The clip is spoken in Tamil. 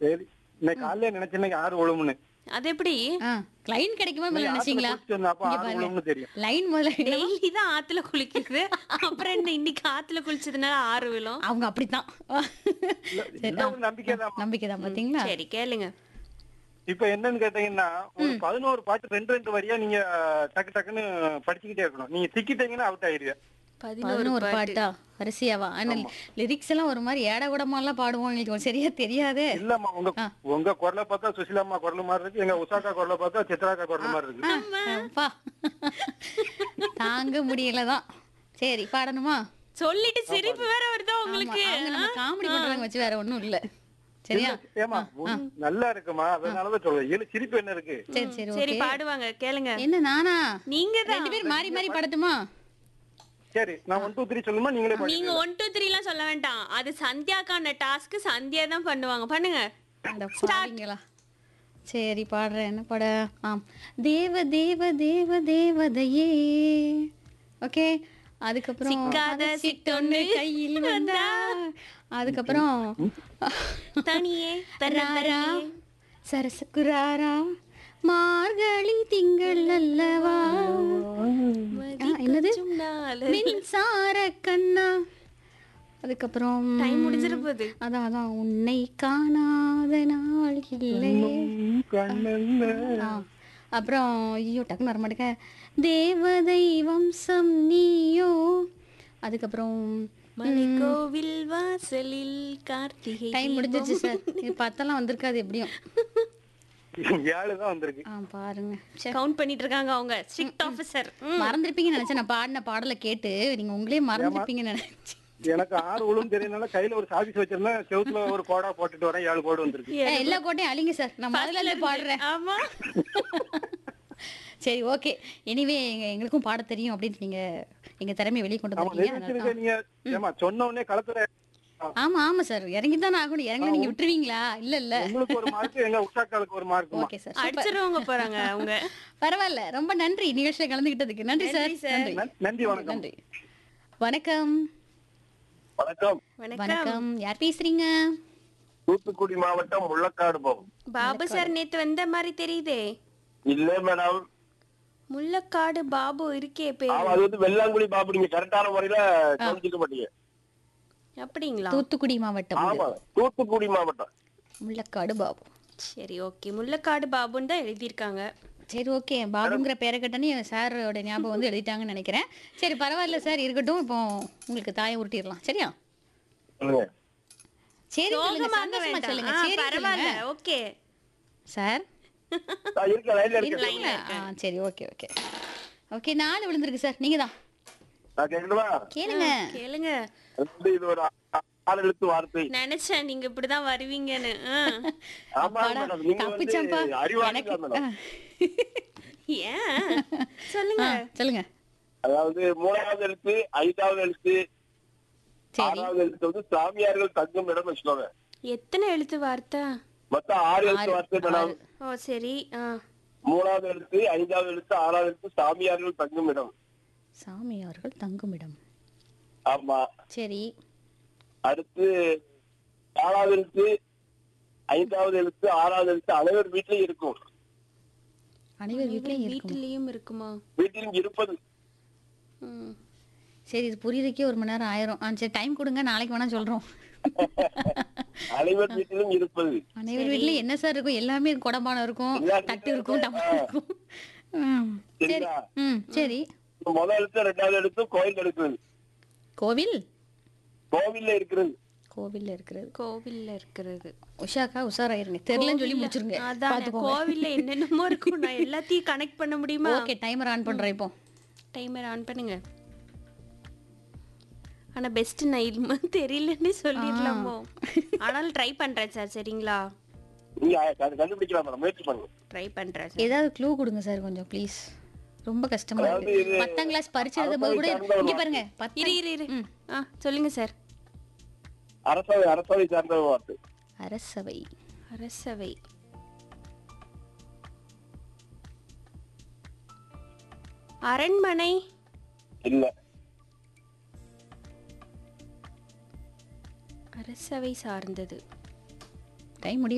சரி இன்னைக்கு காலையில நினைச்சேன் இன்னைக்கு ஆறு விழுமுன்னு அது எப்படி லைன் கிடைக்குமா நீங்க ஆத்துல நினைச்சீங்களா குளிச்சுட்டு வந்தா அப்ப இங்க ஆறு பாருங்க. விழும்னு தெரியும் லைன் முதல்ல டெய்லி தான் ஆத்துல குளிக்குது அப்புறம் என்ன இன்னைக்கு ஆத்துல குளிச்சதுனால ஆறு விழும் அவங்க அப்படித்தான் இல்ல, சரி, இல்ல, ஆ, ஒரு நம்பிக்கை தான் நம்பிக்கை தான் பாத்தீங்களா சரி கேளுங்க இப்ப என்னன்னு கேட்டீங்கன்னா ஒரு பதினோரு பாட்டு ரெண்டு ரெண்டு வரியா நீங்க டக்கு டக்குன்னு படிச்சுக்கிட்டே இருக்கணும் நீங்க திக்கிட்டீங்கன்னா அவுட் ஆயிடுவீங்க பதினோரு பதினோரு பாட்டு பாட்டா வரிசையாவா ஆனா லிரிக்ஸ் எல்லாம் ஒரு மாதிரி ஏட கூடமாலாம் பாடுவோம் எங்களுக்கு ஒரு சரியா தெரியாதே இல்லம்மா உங்க உங்க குரலை பார்த்தா சுசிலாம்மா குரல் மாதிரி இருக்கு எங்க உஷாக்கா குரலை பார்த்தா சித்ராக்கா குரல் மாதிரி இருக்கு அப்பா தாங்க முடியலதான் சரி பாடணுமா சொல்லிட்டு சிரிப்பு வேற வருதா ஆமா, உங்களுக்கு அவங்க நம்ம காமெடி பண்றவங்க வச்சு வேற ஒண்ணும் இல்ல சரியா ஏமா நல்லா இருக்குமா அதனாலதான் சொல்றேன் ஏழு சிரிப்பு என்ன இருக்கு சரி சரி சரி ஓகே பாடுவாங்க கேளுங்க என்ன நானா நீங்க தான் ரெண்டு பேரும் மாறி மாறி பாடட்டுமா சரி நான் ஒன் டூ த்ரீ சொல்லுமா நீங்களே பாடுங்க நீங்க ஒன் டூ த்ரீ எல்லாம் சொல்ல வேண்டாம் அது சந்தியாக்கான டாஸ்க் சந்தியா தான் பண்ணுவாங்க பண்ணுங்க அட பாவிங்களா சரி பாடுறேன் என்ன பாட ஆம் தேவ தேவ தேவ தேவதையே ஓகே அதுக்கப்புறம் சிக்காத அது சிட்டொன்னு கையில் வந்தா அதுக்கப்புறம் தனியே தன்னாரா ராரா சரசகுராரா மார்கழி திங்கள் அல்லவா ஆ, என்னது மின்சார கண்ணா அதுக்கப்புறம் டைம் முடிஞ்சிட போகுது அதான் அதான் உன்னை காணாத நாள் இல்லையே ஆ, அப்புறம் ஐயோ டக்குன்னு வர மாட்டேங்க தேவதை வம்சம் நீயோ அதுக்கப்புறம் மலைக்கோவில் வாசலில் கார்த்திகை டைம் முடிஞ்சிருச்சு சார் இது பத்தெல்லாம் வந்திருக்காது எப்படியும் ஏழு தான் வந்திருக்கு ஆ பாருங்க ச்சே, கவுண்ட் பண்ணிட்டு இருக்காங்க அவங்க ஸ்ட்ரிக்ட் ஆபீசர் மறந்துருப்பீங்கன்னு நினைச்சேன் நான் பாடின பாடலை கேட்டு நீங்க உங்களே மறந்துருப்பீங்கன்னு நினைச்சேன் எனக்கு ஆறு விழும் தெரியனால கையில ஒரு சாபிஸ் வச்சிருந்தேன் செவுத்துல ஒரு கோடா போட்டுட்டு வரேன் ஏழு கோடு வந்திருக்கு ஏ, எல்லா கோட்டையும் அழிங்க சார் நான் முதல்ல இருந்து பாடுறேன் ஆமா சரி ஓகே எனிவே எங்க எங்களுக்கும் பாட தெரியும் அப்படின்னு நீங்க எங்க திறமையை வெளியே கொண்டு ஆமா வந்தீங்க நினைச்சிருக்க நீங்க ஏமா சொன்ன உடனே களத்துல ஆமா ஆமா சார் இறங்கி தானே ஆகணும் இறங்கி நீங்க விட்டுருவீங்களா இல்ல இல்ல உங்களுக்கு ஒரு மார்க் எங்க உஷாக்காலுக்கு ஒரு மார்க்குமா ஓகே சார் அடிச்சிருவாங்க போறாங்க அவங்க பரவாயில்ல ரொம்ப நன்றி நிகழ்ச்சியில கலந்துகிட்டதுக்கு நன்றி சார் நன்றி நன்றி வணக்கம் நன்றி வணக்கம் வணக்கம் வணக்கம் வணக்கம் யார் பேசுறீங்க தூத்துக்குடி மாவட்டம் முள்ளக்காடு போகும் பாபு சார் நேத்து வந்த மாதிரி தெரியுதே இல்ல மேடம் முள்ளக்காடு பாபு இருக்கே பேரு ஆமா அது வந்து வெள்ளாங்குடி பாபு நீங்க கரெக்டான முறையில கவனிச்சுக்க மாட்டீங்க அப்படிங்களா தூத்துக்குடி மாவட்டம் ஆமா தூத்துக்குடி மாவட்டம் முள்ளக்காடு பாபு சரி ஓகே முள்ளக்காடு பாபுன்னு தான் எழுதியிருக்காங்க சரி ஓகே பாபுங்கிற பேரை கேட்டோன்னே சாரோட ஞாபகம் வந்து எழுதிட்டாங்கன்னு நினைக்கிறேன் சரி பரவாயில்ல சார் இருக்கட்டும் இப்போ உங்களுக்கு தாயம் உருட்டிடலாம் சரியா சொல்லுங்க சரி சொல்லுங்க சோகமாக சந்தோஷமா வேண்டாம் சொல்லுங்க ஆ, சரி பரவாயில்ல சொல்லுங்க ஓகே சார் நான் இருக்க லைன்ல இருக்கேன் இருக்கீங்களா ஆ சரி ஓகே ஓகே ஓகே நாலு விழுந்திருக்கு சார் நீங்க தான் நான் கேட்கணுமா கேளுங்க கேளுங்க அது வந்து இது ஒரு ஆ- ஆறு எழுத்து வார்த்தை நினைச்சேன் நீங்க இப்படிதான் வருவீங்கன்னு ஆ. ஆமா அப்பாடா, மேடம் நீங்க தப்பிச்சேன்ப்பா. வந்து அறிவாளி எனக்கு தான் மேடம் ஆ. ஏன் சொல்லுங்க ஆ, சொல்லுங்க அதாவது மூணாவது எழுத்து ஐந்தாவது எழுத்து சரி ஆறாவது எழுத்து வந்து சாமியார்கள் தங்கும் இடம் வச்சுக்கோங்க எத்தனை எழுத்து வார்த்தை மொத்தம் ஆறு எழுத்து வார்த்தை மேடம் ஓ சரி ஆ மூணாவது எழுத்து ஐந்தாவது எழுத்து ஆறாவது எழுத்து சாமியார்கள் தங்கும் இடம் சாமியார்கள் தங்குமிடம் ஆமா சரி அடுத்து நாலாவது எழுத்து ஐந்தாவது எழுத்து ஆறாவது எழுத்து அனைவர் வீட்டிலும் இருக்கும் அனைவர் வீட்லயும் இருக்கும் வீட்டிலயும் இருக்குமா வீட்டிலும் இருப்பது ம். சரி இது புரியுறதுக்கே ஒரு மணி நேரம் ஆயிரும் ஆ சரி டைம் கொடுங்க நாளைக்கு வேணா சொல்றோம் அனைவர் வீட்டிலும் இருப்பது அனைவர் வீட்லயும் என்ன சார் இருக்கும் எல்லாமே குடம்பானம் இருக்கும் எல்லா தட்டு இருக்கும் டம்ளர் இருக்கும் ம், சரி சரிங்களா? ம் சரி முதல் எழுத்து ரெண்டாவது எழுத்து கோயில் இருக்கிறது கோவில் கோவில்ல இருக்கிறது கோவில்ல இருக்கிறது கோவில்ல இருக்கிறது உஷாக்கா உஷாராயிருங்க தெரியலன்னு சொல்லி முடிச்சிருங்க அதானே பாத்துக்கோங்க கோவில்ல என்னென்னமோ இருக்கும் நான் எல்லாத்தையும் கனெக்ட் பண்ண முடியுமா ஓகே டைமர் ஆன் பண்றேன் இப்போ டைமர் ஆன் பண்ணுங்க ஆனா பெஸ்ட் நான் இது தெரியலன்னு சொல்லிடலாமோ ஆனாலும் ட்ரை பண்றேன் சார் சரிங்களா நீங்க அது கண்டுபிடிக்கலாம் மேடம் முயற்சி பண்ணுங்க ட்ரை பண்றேன் சார் ஏதாவது க்ளூ கொடுங்க சார் கொஞ்சம் ப்ளீஸ் ரொம்ப கஷ்டமா அதாவது இருக்கு இது பத்தாம் கிளாஸ் பரிச்சை எழுதும் போது கூட அரசாங்க இங்க பாருங்க பத்து இரு இரு இரு ஆ சொல்லுங்க சார் அரசவை அரசவை சார்ந்த வார்த்தை அரசவை அரசவை அரண்மனை இல்ல அரசவை சார்ந்தது டைம் முடிய